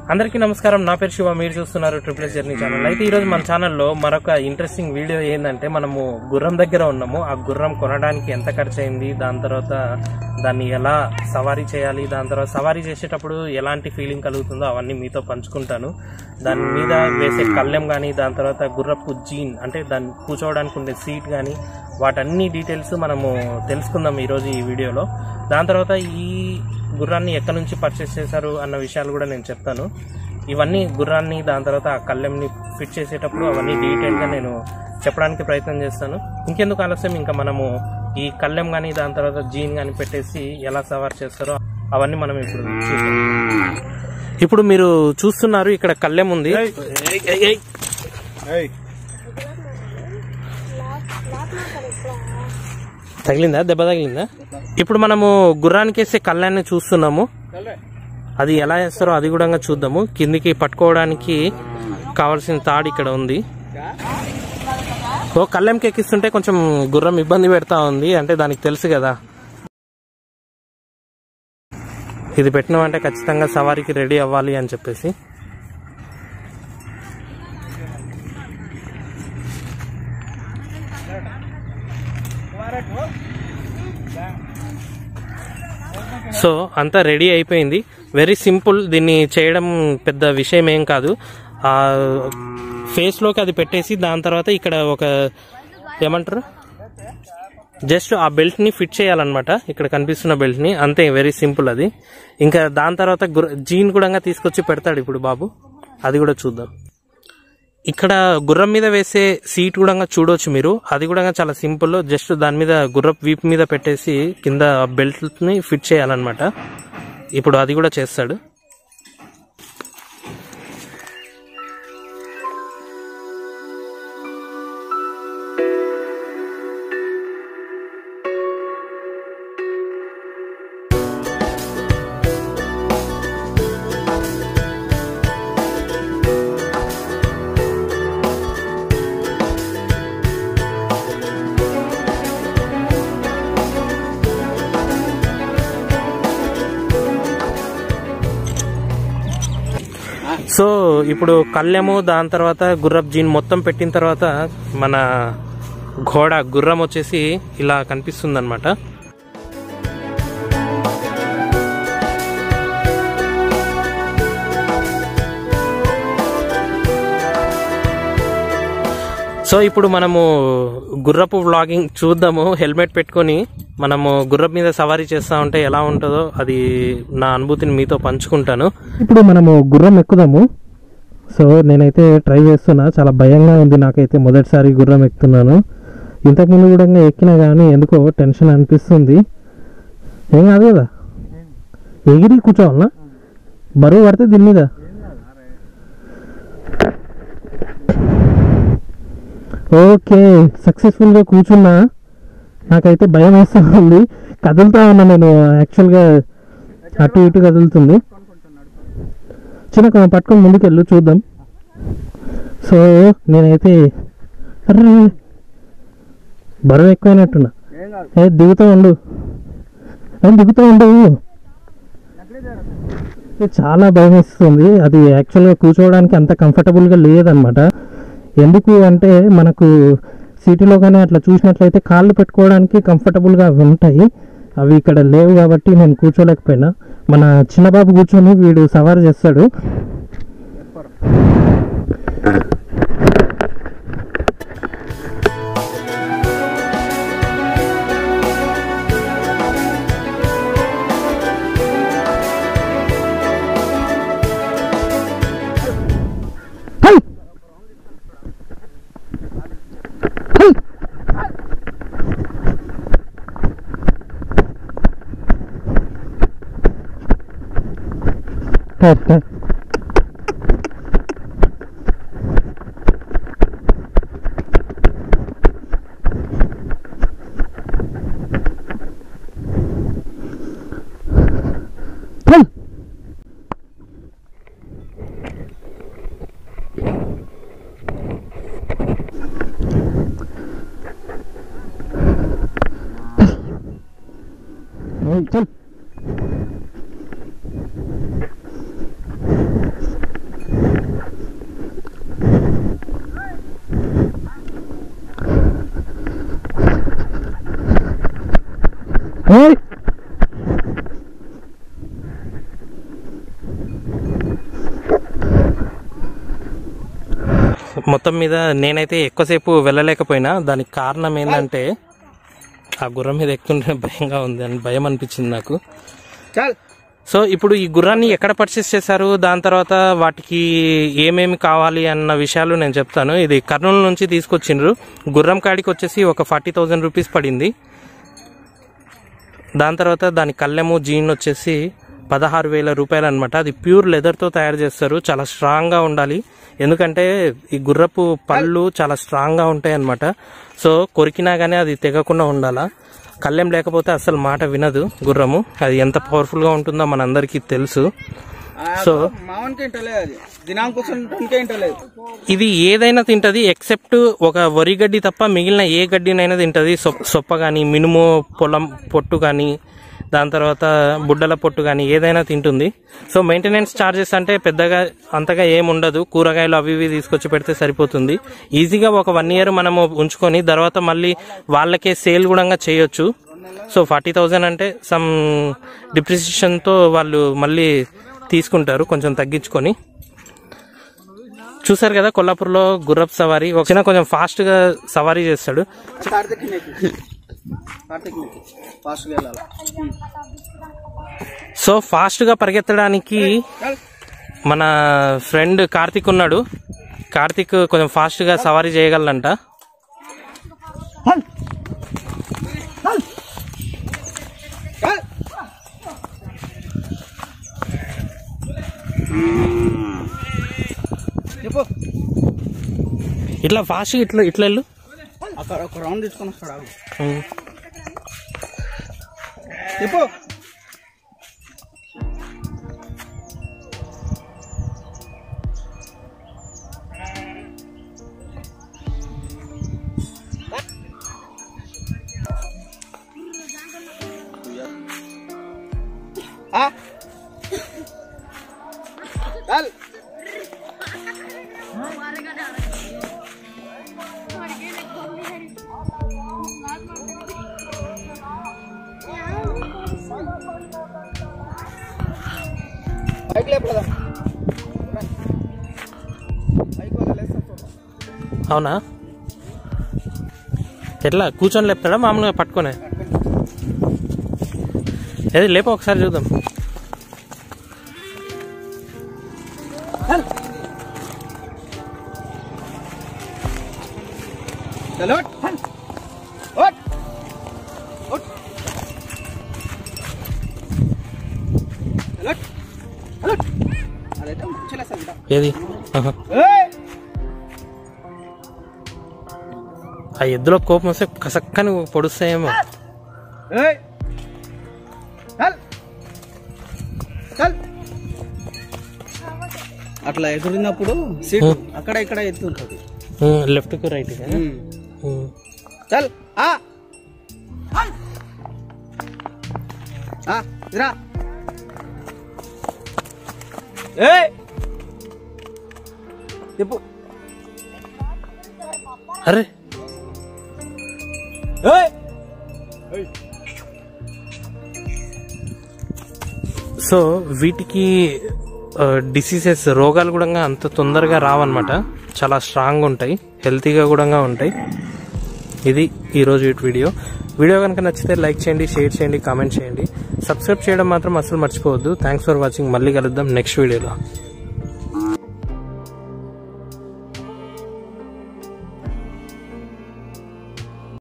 అందరికీ నమస్కారం నా పేరు శివ మీరు చూస్తున్నారు ట్రిపుల్ ఎస్ జర్నీ ఛానల్ అయితే ఈరోజు మన ఛానల్లో మరొక ఇంట్రెస్టింగ్ వీడియో ఏంటంటే మనము గుర్రం దగ్గర ఉన్నాము ఆ గుర్రం కొనడానికి ఎంత ఖర్చు అయింది దాని తర్వాత దాన్ని ఎలా సవారీ చేయాలి దాని తర్వాత సవారీ చేసేటప్పుడు ఎలాంటి ఫీలింగ్ కలుగుతుందో అవన్నీ మీతో పంచుకుంటాను దాని మీద వేసే కళ్ళెం కానీ దాని తర్వాత గుర్రపు జీన్ అంటే దాన్ని కూర్చోవడానికి ఉండే సీట్ కానీ వాటన్ని డీటెయిల్స్ మనము తెలుసుకుందాం ఈరోజు ఈ వీడియోలో దాని తర్వాత ఈ గుర్రాన్ని ఎక్కడి నుంచి పర్చేస్ చేశారు అన్న విషయాలు కూడా నేను చెప్తాను ఇవన్నీ గుర్రాన్ని దాని తర్వాత ఆ కళ్ళెంని ఫిట్ చేసేటప్పుడు అవన్నీ డీటెయిల్గా నేను చెప్పడానికి ప్రయత్నం చేస్తాను ఇంకెందుకు ఆలస్యం ఇంకా మనము ఈ కళ్ళెం కానీ దాని తర్వాత జీన్ కానీ పెట్టేసి ఎలా సవార్ చేస్తారో అవన్నీ మనం ఇప్పుడు చూద్దాం ఇప్పుడు మీరు చూస్తున్నారు ఇక్కడ కళ్ళెం ఉంది ఏయ్, ఏయ్. తగిలిందా దెబ్బ తగిలిందా ఇప్పుడు మనము గుర్రానికి వేసే కళ్ళాన్ని చూస్తున్నాము అది ఎలా వేస్తారో అది కూడా చూద్దాము కిందికి పట్టుకోవడానికి కావాల్సిన తాడు ఇక్కడ ఉంది ఓ కళ్ళెంకి ఎక్కిస్తుంటే కొంచెం గుర్రం ఇబ్బంది పెడతా ఉంది అంటే దానికి తెలుసు కదా ఇది పెట్టినామంటే ఖచ్చితంగా సవారీకి రెడీ అవ్వాలి అని చెప్పేసి సో అంతా రెడీ అయిపోయింది వెరీ సింపుల్ దీన్ని చేయడం పెద్ద విషయం ఏం కాదు ఆ ఫేస్లోకి అది పెట్టేసి దాని తర్వాత ఇక్కడ ఒక ఏమంటారు జస్ట్ ఆ బెల్ట్ని ఫిట్ చేయాలన్నమాట ఇక్కడ కనిపిస్తున్న బెల్ట్ని అంతే వెరీ సింపుల్ అది ఇంకా దాని తర్వాత గుర్ర జీన్ కూడా తీసుకొచ్చి పెడతాడు ఇప్పుడు బాబు అది కూడా చూద్దాం ఇక్కడ గుర్రం మీద వేసే సీట్ కూడా చూడొచ్చు మీరు అది కూడా చాలా సింపుల్ జస్ట్ దాని మీద గుర్రపు వీప్ మీద పెట్టేసి కింద బెల్ట్ ని ఫిట్ చేయాలన్నమాట ఇప్పుడు అది కూడా చేస్తాడు సో ఇప్పుడు కళ్ళెము దాని తర్వాత గుర్రపు జీన్ మొత్తం పెట్టిన తర్వాత మన ఘోడ గుర్రం వచ్చేసి ఇలా కనిపిస్తుంది అనమాట సో ఇప్పుడు మనము గుర్రపు వ్లాగింగ్ చూద్దాము హెల్మెట్ పెట్టుకొని మనము గుర్రపు మీద సవారీ చేస్తా ఉంటే ఎలా ఉంటుందో అది నా అనుభూతిని మీతో పంచుకుంటాను ఇప్పుడు మనము గుర్రం ఎక్కుదాము సో నేనైతే ట్రై చేస్తున్నా చాలా భయంగా ఉంది నాకైతే మొదటిసారి గుర్రం ఎక్కుతున్నాను ఇంతకుముందు కూడా ఎక్కినా కానీ ఎందుకో టెన్షన్ అనిపిస్తుంది ఏం కాదు కదా ఎగిరి కూర్చోవాలనా బరువు పడితే దీని మీద ఓకే సక్సెస్ఫుల్గా కూర్చున్నా నాకైతే భయం వేస్తూ ఉంది కదులుతా ఉన్నా నేను యాక్చువల్గా అటు ఇటు కదులుతుంది చిన్న కొంచెం పట్టుకొని ముందుకెళ్ళు చూద్దాం సో నేనైతే అర్రే బరువు ఎక్కువైనట్టున్నా ఏ దిగుతూ ఉండు ఏ దిగుతూ ఉండు ఇది చాలా భయం వేస్తుంది అది యాక్చువల్గా కూర్చోవడానికి అంత కంఫర్టబుల్గా లేదనమాట ఎందుకు అంటే మనకు సిటీలో కానీ అట్లా చూసినట్లయితే కాళ్ళు పెట్టుకోవడానికి కంఫర్టబుల్గా అవి ఉంటాయి అవి ఇక్కడ లేవు కాబట్టి నేను కూర్చోలేకపోయినా మన చిన్నబాబు కూర్చొని వీడు సవారు చేస్తాడు hi! Hi! Hi, hi. Hi! ఓయ్, చల్ మొత్తం మీద నేనైతే ఎక్కువసేపు వెళ్ళలేకపోయినా దానికి కారణం ఏంటంటే ఆ గుర్రం మీద ఎక్కుతుంటే భయంగా ఉంది అని భయం అనిపించింది నాకు చల్ సో ఇప్పుడు ఈ గుర్రాన్ని ఎక్కడ పర్చేస్ చేశారు దాని తర్వాత వాటికి ఏమేమి కావాలి అన్న విషయాలు నేను చెప్తాను ఇది కర్నూలు నుంచి తీసుకొచ్చిండ్రు గుర్రం కాడికి వచ్చేసి ఒక ఫార్టీ థౌజండ్ రూపీస్ పడింది దాని తర్వాత దాని కళ్ళెము జీన్ వచ్చేసి పదహారు వేల రూపాయలు అనమాట అది ప్యూర్ లెదర్తో తయారు చేస్తారు చాలా స్ట్రాంగ్గా ఉండాలి ఎందుకంటే ఈ గుర్రపు పళ్ళు చాలా స్ట్రాంగ్గా ఉంటాయి అనమాట సో కొరికినా కానీ అది తెగకుండా ఉండాలా కళ్ళెం లేకపోతే అసలు మాట వినదు గుర్రము అది ఎంత పవర్ఫుల్గా ఉంటుందో మనందరికీ తెలుసు సో మావన్కి ఇంటలేదు అది దినాంకు కూర్చుంటే ఇంటలేదు ఇది ఏదైనా తింటది ఎక్సెప్ట్ ఒక వరి గడ్డి తప్ప మిగిలిన ఏ గడ్డినైనా తింటది సొప్- సొప్ప కానీ మినుము పొలం పొట్టు కానీ దాని తర్వాత బుడ్డల పొట్టు కానీ ఏదైనా తింటుంది సో మెయింటెనెన్స్ ఛార్జెస్ అంటే పెద్దగా అంతగా ఏం ఉండదు కూరగాయలు అవి ఇవి తీసుకొచ్చి పెడితే సరిపోతుంది ఈజీగా ఒక వన్ ఇయర్ మనము ఉంచుకొని తర్వాత మళ్ళీ వాళ్ళకే సేల్ కూడా చేయొచ్చు సో ఫార్టీ థౌజండ్ అంటే సమ్ డిప్రిసియేషన్తో వాళ్ళు మళ్ళీ తీసుకుంటారు కొంచెం తగ్గించుకొని చూసారు కదా కొల్లాపూర్లో గుర్రపు సవారీ ఒక చిన్న కొంచెం ఫాస్ట్ గా సవారీ చేస్తాడు కార్తిక్ నెక్కి కార్తిక్ నెక్కి ఫాస్ట్గా వెళ్ళాలి సో ఫాస్ట్ గా పరిగెత్తడానికి చల్ మన ఫ్రెండ్ కార్తిక్ ఉన్నాడు కార్తిక్ కొంచెం ఫాస్ట్ గా సవారీ చేయగలంట చల్ చెప్పు ఇట్లా ఫాస్ట్ ఇట్లా ఇట్లా వెళ్ళు అక్కడ ఒక రౌండ్ తీసుకొని వస్తాడు ఆగు. ఉమ్. చెప్పు ఆ? చల్ పైకి లేపదా పైకి వదిలేస్తా అవునా ఎట్లా కూర్చొని లేపుతాడా మామూలుగా పట్టుకొని ఏది లేప ఒకసారి చూద్దాం चलो उठ उठ उठ चलो उठ अरे तुम चला सकता ఏది ఆహా. ए ఆ ఎద్దులో కోపం వస్తే కసక్కని పొడుస్తాయేమో ए चल चल అట్లా ఎదురున్నప్పుడు సీట్ అక్కడ ఇక్కడ ఎత్తు ఉంటుంది లెఫ్ట్ కు రైట్ చల్ ఆ ఆ ఇరా ఏ చెప్పు అరే ఏ సో వీటికి డిసీజెస్ రోగాలు కూడా అంత తొందరగా రావన్నమాట చాలా స్ట్రాంగ్ ఉంటాయి హెల్తీగా కూడా ఉంటాయి ఇది ఈరోజు వీడియో వీడియో కనుక నచ్చితే లైక్ చేయండి షేర్ చేయండి కామెంట్ చేయండి సబ్స్క్రైబ్ చేయడం మాత్రం అసలు మర్చిపోవద్దు థ్యాంక్స్ ఫర్ వాచింగ్ మళ్ళీ కలుద్దాం నెక్స్ట్ వీడియోలో